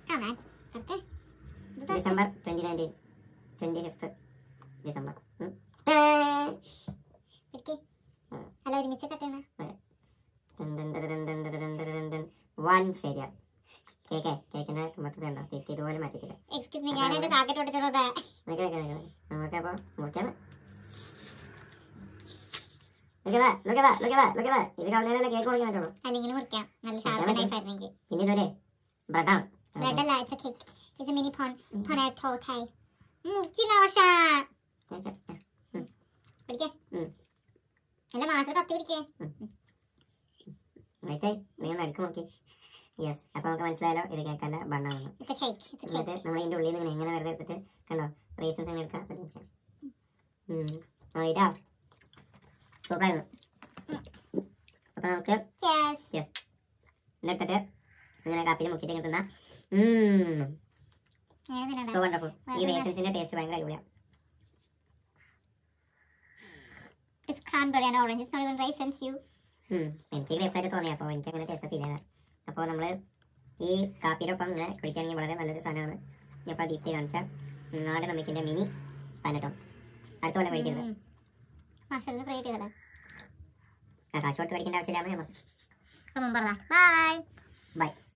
Come on. തുറക്ക്. ഇത് തുറക്ക്. December twenty nineteen twenty fifth December പിടിക്ക്. അല്ല ഒരുമിച്ച് കട്ടേണ വൺ ഫെരിയർ കേക്ക് കേക്കിന്റെ മൊത്തത്തിൽ ഉണ്ടോ കേക്ക് ഇതുപോലെ മാറ്റിക്കില്ല എക്സ്ക്യൂസ് മീ ഞാൻ എന്റെ പാക്കറ്റ് ഒട്ടിച്ചത് നിൽക്ക് നിൽക്ക് നിൽക്ക് നമുക്കപ്പോൾ മുറിക്കാണ് നോക്കിയതാ നോക്കിയതാ നോക്കിയതാ നോക്കിയതാ ഇത് കളഞ്ഞാലല്ലേ കേക്ക് മുറിക്കാൻ പറ്റുള്ളൂ അല്ലെങ്കിൽ മുറിക്കാം നല്ല ഷാർപ്പ് നൈഫ് ആയിരുന്നെങ്കിൽ പിന്നെ ഇതൊരു ബ്രെഡാണ് ബ്രെഡ് അല്ല it's a cake it's a mini പോൺ പൊട്ടാറ്റോ കൈ മുറിച്ചില്ല പക്ഷേ പിടിക്കേ ഉം. എന്റെ മാസം കത്തി പിടിക്കേ വൈറ്റായി നിങ്ങൾ നടുക്ക് നോക്കി യെസ് അപ്പൊ നമുക്ക് മനസ്സിലായല്ലോ ഇത് കേക്കല്ല ബണ്ണാണെന്ന് it's a cake it's a എന്നിട്ട് കേക്ക് നമ്മൾ ഇതിന്റെ ഉള്ളിൽ നിന്ന് ഇങ്ങനെ വെറുതെ എടുത്തിട്ട് കണ്ടോ റേസൻസ് ഇങ്ങനെ എടുക്കാം ഒരു നിമിഷം ഉം. ഇതാ സൂപ്പറായിരുന്നു അപ്പൊ നമുക്ക് യെസ് എന്നിട്ടിട്ട് ഇങ്ങനെ കാപ്പിയിൽ മുക്കിയിട്ട് ഇങ്ങനെ തിന്നാം ഞാൻ സോ വണ്ടർഫുൾ ഈ വളരെ റേസൻസിന്റെ ടേസ്റ്റ് ഭയങ്കര അടിപൊളിയാണ് it's cranberry and orange it's not even raisins you ഉം. എനിക്ക് ഗ്രേപ്സ് ആയിട്ട് തോന്നി അപ്പോൾ എനിക്ക് അങ്ങനെ ടേസ്റ്റ് ഫീൽ ചെയ്തത് അപ്പോൾ നമ്മൾ ഈ കാപ്പിയുടെ ഒപ്പം ഇങ്ങനെ കുടിക്കുകയാണെങ്കിൽ വളരെ നല്ലൊരു സാധനമാണ് ഞാൻ അപ്പോൾ ദീപ്തി കാണിച്ച നാടൻ അമ്മയ്ക്കിൻ്റെ മിനി പനട്ടം അടുത്ത പോലെ മേടിക്കുന്നത് മാഷലിന് ഫ്രൈ ചെയ്തല്ലേ ആ കാശ് കൊടുത്ത് മേടിക്കേണ്ട ആവശ്യമില്ലാന്ന് ഞാൻ അപ്പം പറഞ്ഞ ബൈ ബൈ